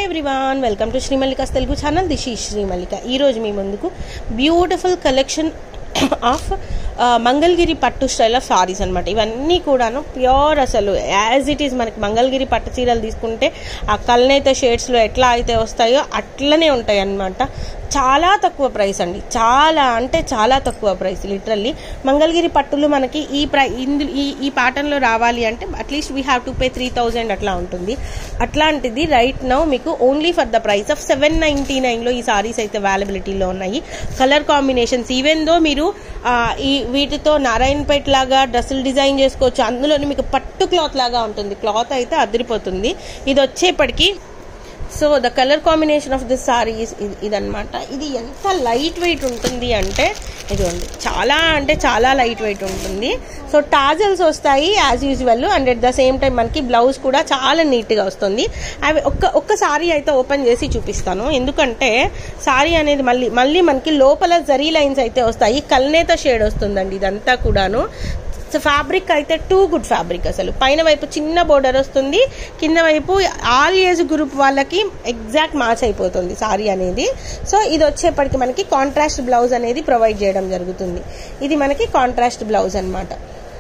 everyone welcome to Srimallika's Telugu channel this ఈ శ్రీమల్లిక ఈరోజు మీ ముందుకు బ్యూటిఫుల్ కలెక్షన్ ఆఫ్ మంగళగిరి పట్టు స్టైల్ ఆఫ్ సారీస్ అనమాట ఇవన్నీ కూడాను ప్యూర్ అసలు యాజ్ ఇట్ ఈస్ మనకి మంగళగిరి పట్టు చీరలు తీసుకుంటే ఆ కల్నేత షేడ్స్లో ఎట్లా అయితే వస్తాయో అట్లనే ఉంటాయి అన్నమాట చాలా తక్కువ ప్రైస్ అండి చాలా అంటే చాలా తక్కువ ప్రైస్ లిటరల్లీ మంగళగిరి పట్టులు మనకి ఈ ప్రై ఇందు ఈ ఈ పాటంలో రావాలి అంటే at least we have to pay three thousand అట్లా ఉంటుంది అట్లాంటిది రైట్ నౌ మీకు only for the price of seven ninety నైన్లో ఈ సారీస్ అయితే అవైలబిలిటీలో ఉన్నాయి కలర్ కాంబినేషన్స్ ఈవెన్ దో మీరు ఆ, ఈ వీటితో నారాయణపేట లాగా డ్రెస్సులు డిజైన్ చేసుకోవచ్చు అందులోని మీకు పట్టు క్లాత్ లాగా ఉంటుంది క్లాత్ అయితే అదిరిపోతుంది ఇది వచ్చేప్పటికి so the colour combination of this sari ఇదనమాట ఇది ఎంత లైట్ వెయిట్ ఉంటుంది అంటే ఇదిగోండి చాలా అంటే చాలా లైట్ వెయిట్ ఉంటుంది సో టాజల్స్ వస్తాయి as usual and at the same time మనకి బ్లౌజ్ కూడా చాలా నీట్గా వస్తుంది అవి ఒక్క ఒక్క సారీ అయితే ఓపెన్ చేసి చూపిస్తాను ఎందుకంటే సారీ అనేది మళ్ళీ మళ్ళీ మనకి లోపల జరీ లైన్స్ అయితే వస్తాయి కల్నేత షేడ్ వస్తుందండి ఇదంతా కూడాను సో ఫ్యాబ్రిక్ అయితే టూ గుడ్ ఫ్యాబ్రిక్ అసలు పైన వైపు చిన్న బోర్డర్ వస్తుంది కింద వైపు ఆల్ ఏజ్ గ్రూప్ వాళ్ళకి ఎగ్జాక్ట్ మ్యాచ్ అయిపోతుంది సారీ అనేది సో ఇది వచ్చేప్పటికి మనకి కాంట్రాస్ట్ బ్లౌజ్ అనేది ప్రొవైడ్ చేయడం జరుగుతుంది ఇది మనకి కాంట్రాస్ట్ బ్లౌజ్ అన్నమాట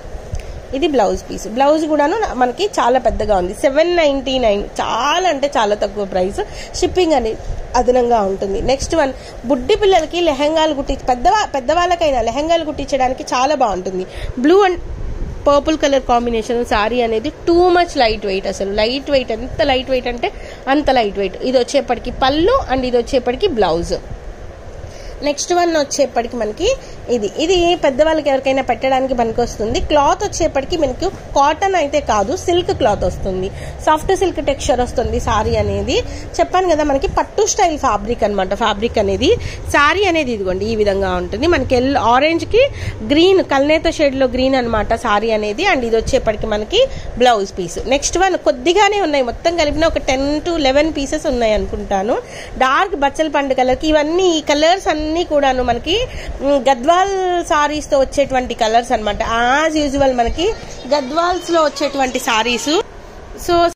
ఇది బ్లౌజ్ పీస్ బ్లౌజ్ కూడాను మనకి చాలా పెద్దగా ఉంది సెవెన్ నైంటీ నైన్ చాలా అంటే చాలా తక్కువ ప్రైస్ షిప్పింగ్ అనేది అదనంగా ఉంటుంది నెక్స్ట్ వన్ బుడ్డి పిల్లలకి లెహంగాలు కుట్టి పెద్ద పెద్దవాళ్ళకైనా లెహంగాలు కుట్టించడానికి చాలా బాగుంటుంది blue and purple colour combination sari అనేది టూ మచ్ లైట్ వెయిట్ అసలు లైట్ వెయిట్ ఎంత లైట్ వెయిట్ అంటే అంత లైట్ వెయిట్ ఇది వచ్చేప్పటికి పళ్ళు అండ్ ఇది వచ్చేప్పటికి బ్లౌజ్ నెక్స్ట్ వన్ వచ్చేప్పటికి మనకి ఇది ఇది పెద్దవాళ్ళకి ఎవరికైనా పెట్టడానికి పనికి వస్తుంది క్లాత్ వచ్చేప్పటికి మనకి కాటన్ అయితే కాదు సిల్క్ క్లాత్ వస్తుంది సాఫ్ట్ సిల్క్ టెక్స్చర్ వస్తుంది సారీ అనేది చెప్పాను కదా మనకి పట్టు స్టైల్ ఫ్యాబ్రిక్ అనమాట ఫ్యాబ్రిక్ అనేది సారీ అనేది ఇదిగోండి ఈ విధంగా ఉంటుంది మనకి ఎల్ ఆరెంజ్కి గ్రీన్ కల్నేత షేడ్లో గ్రీన్ అనమాట సారీ అనేది అండ్ ఇది వచ్చేప్పటికి మనకి బ్లౌజ్ పీస్ నెక్స్ట్ వన్ కొద్దిగానే ఉన్నాయి మొత్తం కలిపిన ఒక టెన్ టు లెవెన్ పీసెస్ ఉన్నాయి అనుకుంటాను డార్క్ బచ్చల పండు కలర్కి ఇవన్నీ ఈ కలర్స్ అన్నీ కూడాను మనకి మ్, గద్వాల్ సారీస్తో వచ్చేటువంటి కలర్స్ అనమాట యాజ్ యూజువల్ మనకి గద్వాల్స్లో వచ్చేటువంటి సారీస్ సో